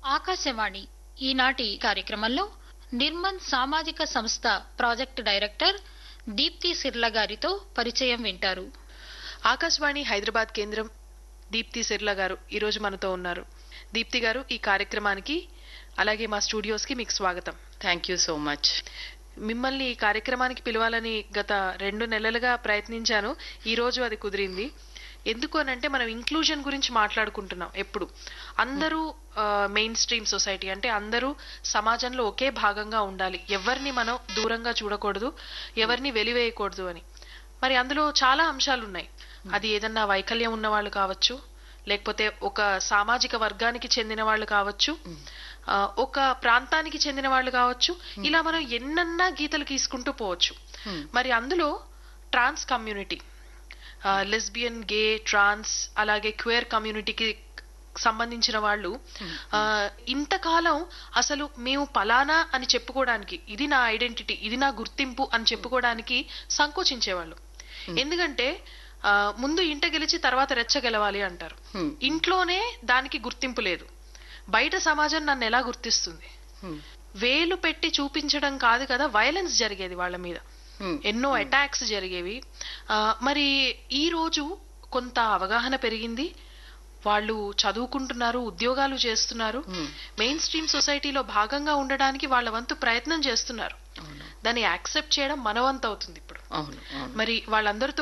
ఆకాశవాణి ఈనాటి కార్యక్రమంలో నిర్మన్ సామాజిక సంస్థ ప్రాజెక్టు డైరెక్టర్ దీప్తి సిర్ల గారితో పరిచయం వింటారు ఆకాశవాణి హైదరాబాద్ కేంద్రం దీప్తి సిర్ల గారు ఈరోజు మనతో ఉన్నారు దీప్తి గారు ఈ కార్యక్రమానికి అలాగే మా స్టూడియోస్ కి మీకు స్వాగతం థ్యాంక్ యూ సో మచ్ మిమ్మల్ని ఈ కార్యక్రమానికి పిలవాలని గత రెండు నెలలుగా ప్రయత్నించాను ఈ రోజు అది కుదిరింది ఎందుకు అని అంటే మనం ఇంక్లూజన్ గురించి మాట్లాడుకుంటున్నాం ఎప్పుడు అందరూ మెయిన్ స్ట్రీమ్ సొసైటీ అంటే అందరూ సమాజంలో ఒకే భాగంగా ఉండాలి ఎవరిని మనం దూరంగా చూడకూడదు ఎవరిని వెలివేయకూడదు అని మరి అందులో చాలా అంశాలు ఉన్నాయి అది ఏదన్నా వైకల్యం ఉన్న వాళ్ళు కావచ్చు లేకపోతే ఒక సామాజిక వర్గానికి చెందిన వాళ్ళు కావచ్చు ఆ, ఒక ప్రాంతానికి చెందిన వాళ్ళు కావచ్చు ఇలా మనం ఎన్నన్నా గీతలు గీసుకుంటూ పోవచ్చు మరి అందులో ట్రాన్స్ కమ్యూనిటీ లెస్బియన్ గే ట్రాన్స్ అలాగే క్వేర్ కమ్యూనిటీకి సంబంధించిన వాళ్ళు ఆ, ఇంతకాలం అసలు మేము పలానా అని చెప్పుకోవడానికి ఇది నా ఐడెంటిటీ ఇది నా గుర్తింపు అని చెప్పుకోవడానికి సంకోచించేవాళ్ళు ఎందుకంటే ఆ, ముందు ఇంట గెలిచి తర్వాత రెచ్చ గెలవాలి అంటారు Hmm. ఇంట్లోనే దానికి గుర్తింపు లేదు బయట సమాజం నన్ను ఎలా గుర్తిస్తుంది వేలు పెట్టి చూపించడం కాదు కదా వైలెన్స్ జరిగేది వాళ్ళ మీద ఎన్నో అటాక్స్ జరిగేవి ఆ, మరి ఈ రోజు కొంత అవగాహన పెరిగింది వాళ్ళు చదువుకుంటున్నారు ఉద్యోగాలు చేస్తున్నారు Hmm. మెయిన్ స్ట్రీమ్ సొసైటీలో భాగంగా ఉండడానికి వాళ్ళ వంతు ప్రయత్నం చేస్తున్నారు అవును దాన్ని యాక్సెప్ట్ చేయడం మన వంతు అవుతుంది ఇప్పుడు అవును అవును మరి వాళ్ళందరితో